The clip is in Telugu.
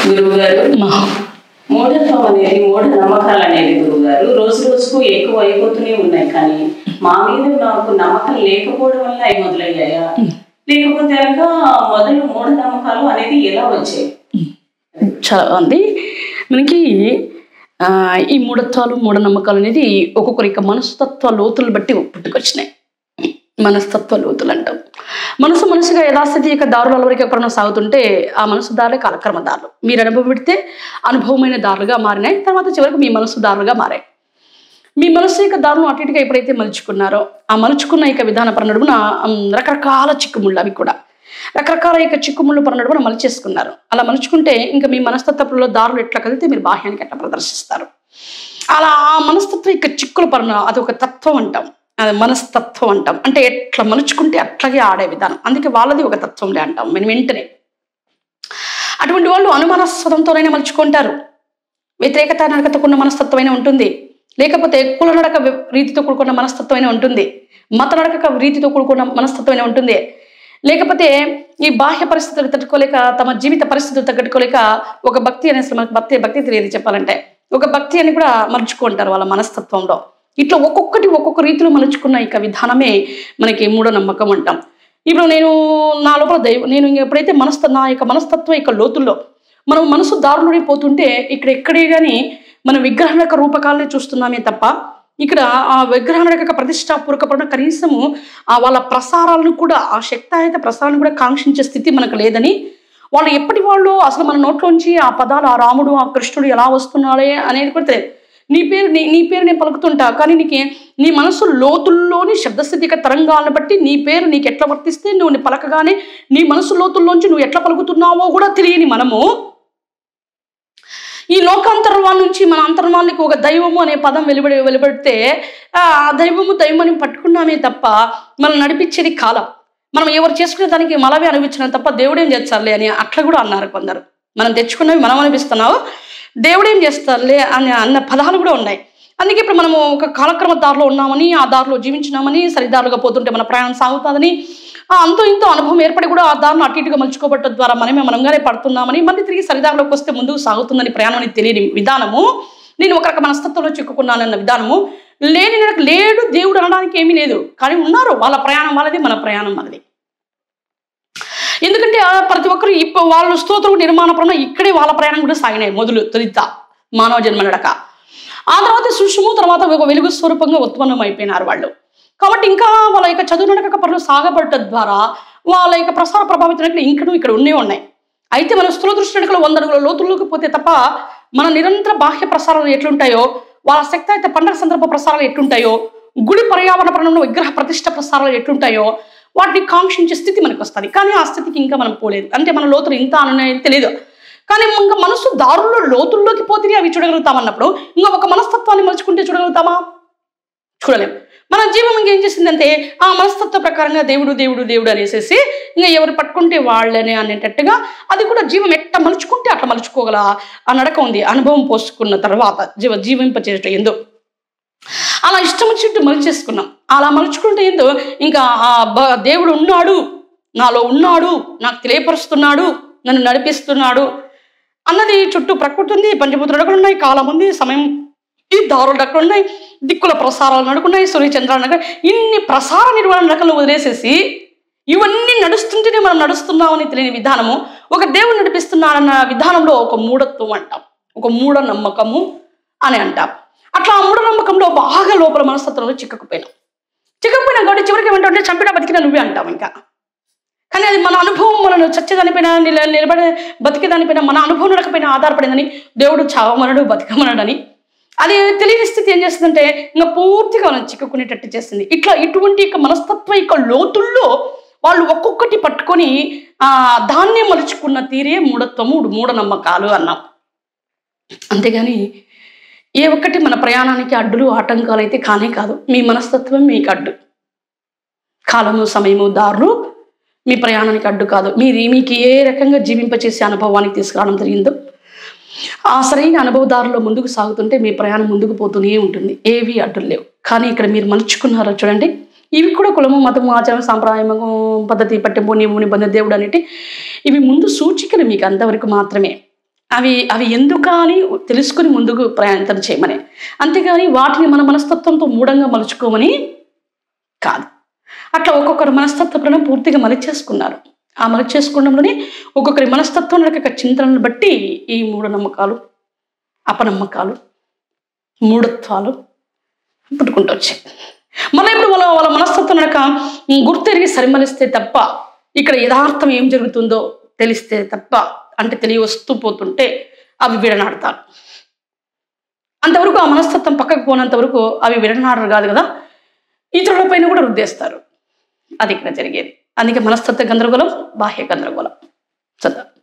గురువు గారు మా మూఢత్వం అనేది మూఢ నమ్మకాలు అనేది గురువు గారు రోజు రోజుకు ఎక్కువ అయిపోతూనే ఉన్నాయి కానీ మా మీద నాకు నమ్మకం లేకపోవడం వల్ల అవి మొదలయ్యాయా లేకపోతే కనుక మొదలు మూఢ నమ్మకాలు అనేది ఎలా వచ్చాయి చాలా ఉంది మనకి ఆ, ఈ మూఢత్వాలు మూఢనమ్మకాలు అనేది ఒక్కొక్కరి యొక్క మనస్తత్వ లోతులు బట్టి పుట్టుకొచ్చినాయి మనస్తత్వ లోతులు అంటాం మనసు మనసుగా యథాస్థితి యొక్క దారుల వరకు ఎప్పుడైనా సాగుతుంటే ఆ మనసు దారులే కాలక్రమ దారులు మీరు అనుభవం పెడితే అనుభవమైన దారులుగా మారినాయి తర్వాత చివరికి మీ మనసు దారులుగా మారాయి మీ మనసు యొక్క దారులు అటు ఇటుగా ఎప్పుడైతే మలుచుకున్నారో ఆ మలుచుకున్న యొక్క విధాన పరనడుమున రకరకాల చిక్కుముళ్ళు అవి కూడా రకరకాల యొక్క చిక్కుముళ్ళు పరనడుమున మలిచేసుకున్నారు అలా మలుచుకుంటే ఇంకా మీ మనస్తత్వంలో దారులు ఎట్లా కదిలితే మీరు బాహ్యానికి ఎట్లా ప్రదర్శిస్తారు అలా ఆ మనస్తత్వం యొక్క చిక్కుల పరన అది ఒక తత్వం అంటాం అది మనస్తత్వం అంటాం అంటే ఎట్లా మలుచుకుంటే అట్లాగే ఆడే విధానం అందుకే వాళ్ళది ఒక తత్వంలే అంటాం మేము వెంటనే అటువంటి వాళ్ళు అనుమానాస్పదంతోనైనా మలుచుకుంటారు వ్యతిరేకత నడకతో కూడిన మనస్తత్వమైన ఉంటుంది లేకపోతే కుల నడక వి- రీతితో కూడుకున్న మనస్తత్వమైన ఉంటుంది మత నడక రీతితో కూడుకున్న మనస్తత్వమైన ఉంటుంది లేకపోతే ఈ బాహ్య పరిస్థితులు తట్టుకోలేక తమ జీవిత పరిస్థితులు తగ్గట్టుకోలేక ఒక భక్తి అనే అసలు మనకు భక్తి భక్తి తెలియదు చెప్పాలంటే ఒక భక్తి అని కూడా మలుచుకుంటారు వాళ్ళ మనస్తత్వంలో ఇట్లా ఒక్కొక్కటి ఒక్కొక్క రీతిలో మలుచుకున్న ఇక విధానమే మనకి మూఢనమ్మకం అంటాం ఇప్పుడు నేను నా లోపల దైవ నేను ఎప్పుడైతే మనస్త నా యొక్క మనస్తత్వం యొక్క లోతుల్లో మనం మనసు దారులోనే పోతుంటే ఇక్కడ ఎక్కడే కానీ మన విగ్రహం యొక్క రూపకాలనే చూస్తున్నామే తప్ప ఇక్కడ ఆ విగ్రహం యొక్క ప్రతిష్టాపూర్వకపడిన కనీసము ఆ వాళ్ళ ప్రసారాలను కూడా ఆ శక్తాయుత ప్రసారాలను కూడా కాంక్షించే స్థితి మనకు లేదని వాళ్ళు ఎప్పటి వాళ్ళు అసలు మన నోట్లోంచి ఆ పదాలు ఆ రాముడు ఆ కృష్ణుడు ఎలా వస్తున్నాడే అనేది కూడా తెలియదు నీ పేరు నీ నీ పేరు నేను పలుకుతుంటా కానీ నీకు నీ మనసు లోతుల్లోని శబ్దస్థితిక తరంగాలను బట్టి నీ పేరు నీకు ఎట్లా వర్తిస్తే నువ్వు నీ పలకగానే నీ మనసు లోతుల్లోంచి నువ్వు ఎట్లా పలుకుతున్నావో కూడా తెలియని మనము ఈ లోకాంతర్వాల నుంచి మన అంతర్వాళ్ళకి ఒక దైవము అనే పదం వెలువడి వెలువడితే ఆ దైవము దైవమని పట్టుకున్నామే తప్ప మనం నడిపించేది కాలం మనం ఎవరు చేసుకునే దానికి మనమే అనిపించినాం తప్ప దేవుడేం చేస్తారులే అని అట్లా కూడా అన్నారు కొందరు మనం తెచ్చుకున్నవి మనం అనిపిస్తున్నావు దేవుడేం చేస్తారులే అని అన్న పదాలు కూడా ఉన్నాయి అందుకే ఇప్పుడు మనము ఒక కాలక్రమ దారిలో ఉన్నామని ఆ దారిలో జీవించినామని సరిదారులుగా పోతుంటే మన ప్రయాణం సాగుతుందని ఆ అంతో ఇంతో అనుభవం ఏర్పడి కూడా ఆ దారిని అటు ఇటుగా మలుచుకోబట్టడం ద్వారా మనమే మనంగానే పడుతున్నామని మళ్ళీ తిరిగి సరిదారిలోకి వస్తే ముందుకు సాగుతుందని ప్రయాణం అని తెలియని విధానము నేను ఒక రకమైన మనస్తత్వంలో చిక్కుకున్నానన్న విధానము లేని నాకు లేడు దేవుడు అనడానికి ఏమీ లేదు కానీ ఉన్నారు వాళ్ళ ప్రయాణం వాళ్ళది మన ప్రయాణం మనది ఎందుకంటే ఆ ప్రతి ఒక్కరు ఇప్పుడు వాళ్ళు స్తోత్రం నిర్మాణపరంగా ఇక్కడే వాళ్ళ ప్రయాణం కూడా సాగినాయి మొదలు తొలిత మానవ జన్మ నడక ఆ తర్వాత సుషుము తర్వాత ఒక వెలుగు స్వరూపంగా ఉత్పన్నం అయిపోయినారు వాళ్ళు కాబట్టి ఇంకా వాళ్ళ యొక్క చదువు నడక పనులు సాగబడటం ద్వారా వాళ్ళ యొక్క ప్రసార ప్రభావితం ఇంకనూ ఇక్కడ ఉన్నే ఉన్నాయి అయితే మన స్థూల దృష్టి నడకలో వంద అడుగుల లోతుల్లోకి పోతే తప్ప మన నిరంతర బాహ్య ప్రసారాలు ఎట్లుంటాయో వాళ్ళ శక్తి అయితే పండగ సందర్భ ప్రసారాలు ఎట్లుంటాయో గుడి పర్యావరణ పరంలో విగ్రహ ప్రతిష్ట ప్రసారాలు ఎట్లుంటాయో వాటిని కాంక్షించే స్థితి మనకు వస్తుంది కానీ ఆ స్థితికి ఇంకా మనం పోలేదు అంటే మన లోతులు ఇంత అని తెలియదు కానీ ఇంకా మనసు దారుల్లో లోతుల్లోకి పోతే అవి చూడగలుగుతాం అన్నప్పుడు ఇంకా ఒక మనస్తత్వాన్ని మలుచుకుంటే చూడగలుగుతామా చూడలేం మన జీవం ఇంకేం చేసిందంటే ఆ మనస్తత్వ ప్రకారంగా దేవుడు దేవుడు దేవుడు అనేసేసి ఇంకా ఎవరు పట్టుకుంటే వాళ్ళని అనేటట్టుగా అది కూడా జీవం ఎట్ట మలుచుకుంటే అట్లా మలుచుకోగల ఆ నడక ఉంది అనుభవం పోసుకున్న తర్వాత జీవ జీవింపచేయట ఎందో అలా ఇష్టం వచ్చినట్టు మలిచేసుకున్నాం అలా మలుచుకుంటే ఏందో ఇంకా ఆ బ- దేవుడు ఉన్నాడు నాలో ఉన్నాడు నాకు తెలియపరుస్తున్నాడు నన్ను నడిపిస్తున్నాడు అన్నది చుట్టూ ప్రకృతి ఉంది పంచభూత నడకలు ఉన్నాయి కాలం ఉంది సమయం ఈ దారులు నడకలు ఉన్నాయి దిక్కుల ప్రసారాలు నడుకున్నాయి సూర్యచంద్రాలు నడక ఇన్ని ప్రసార నిర్వహణ నడకలు వదిలేసేసి ఇవన్నీ నడుస్తుంటేనే మనం నడుస్తున్నామని తెలియని విధానము ఒక దేవుడు నడిపిస్తున్నాడన్న విధానంలో ఒక మూఢత్వం అంటాం ఒక మూఢ నమ్మకము అని అంటాం అట్లా ఆ మూఢనమ్మకంలో బాగా లోపల మనస్తత్వంలో చిక్కకపోయినాం చిక్కకపోయినా కాబట్టి చివరికి ఏమంటే చంపినా బతికినా నువ్వే అంటాం ఇంకా కానీ అది మన అనుభవం మనను చచ్చేదానిపైన నిల నిలబడే బతికేదానిపైన మన అనుభవం నడకపోయినా ఆధారపడిందని దేవుడు చావమనడు బతికమనడని అది తెలియని స్థితి ఏం చేస్తుందంటే ఇంకా పూర్తిగా మనం చిక్కుకునేటట్టు చేస్తుంది ఇట్లా ఇటువంటి యొక్క మనస్తత్వ యొక్క లోతుల్లో వాళ్ళు ఒక్కొక్కటి పట్టుకొని ఆ దాన్నే మలుచుకున్న తీరే మూఢత్వము మూఢనమ్మకాలు అన్నాం అంతేగాని ఏ ఒక్కటి మన ప్రయాణానికి అడ్డులు ఆటంకాలు అయితే కానే కాదు మీ మనస్తత్వం మీకు అడ్డు కాలము సమయము దారులు మీ ప్రయాణానికి అడ్డు కాదు మీరు మీకు ఏ రకంగా జీవింపచేసే అనుభవానికి తీసుకురావడం జరిగిందో ఆ సరైన అనుభవదారులో ముందుకు సాగుతుంటే మీ ప్రయాణం ముందుకు పోతూనే ఉంటుంది ఏవి అడ్డులు లేవు కానీ ఇక్కడ మీరు మలుచుకున్నారో చూడండి ఇవి కూడా కులము మతము ఆచారం సాంప్రదాయము పద్ధతి పట్టింపు నియమము నిబంధన దేవుడు అనేటి ఇవి ముందు సూచికలు మీకు అంతవరకు మాత్రమే అవి అవి ఎందుకా అని తెలుసుకుని ముందుకు ప్రయాణం చేయమని అంతేగాని వాటిని మన మనస్తత్వంతో మూఢంగా మలుచుకోమని కాదు అట్లా ఒక్కొక్కరు మనస్తత్వం పూర్తిగా మలిచేసుకున్నారు ఆ మలిచేసుకోవడంలోనే ఒక్కొక్కరి మనస్తత్వం యొక్క చింతనను బట్టి ఈ మూఢనమ్మకాలు అపనమ్మకాలు మూఢత్వాలు పుట్టుకుంటూ వచ్చాయి మళ్ళీ ఇప్పుడు వాళ్ళ వాళ్ళ మనస్తత్వం నడక గుర్తెరిగి సరిమలిస్తే తప్ప ఇక్కడ యథార్థం ఏం జరుగుతుందో తెలిస్తే తప్ప అంటే తెలియ వస్తూ పోతుంటే అవి విడనాడతారు అంతవరకు ఆ మనస్తత్వం పక్కకు పోనంత వరకు అవి విడనాడరు కాదు కదా ఇతరుల పైన కూడా రుద్దేస్తారు అది ఇక్కడ జరిగేది అందుకే మనస్తత్వ గందరగోళం బాహ్య గందరగోళం చదువు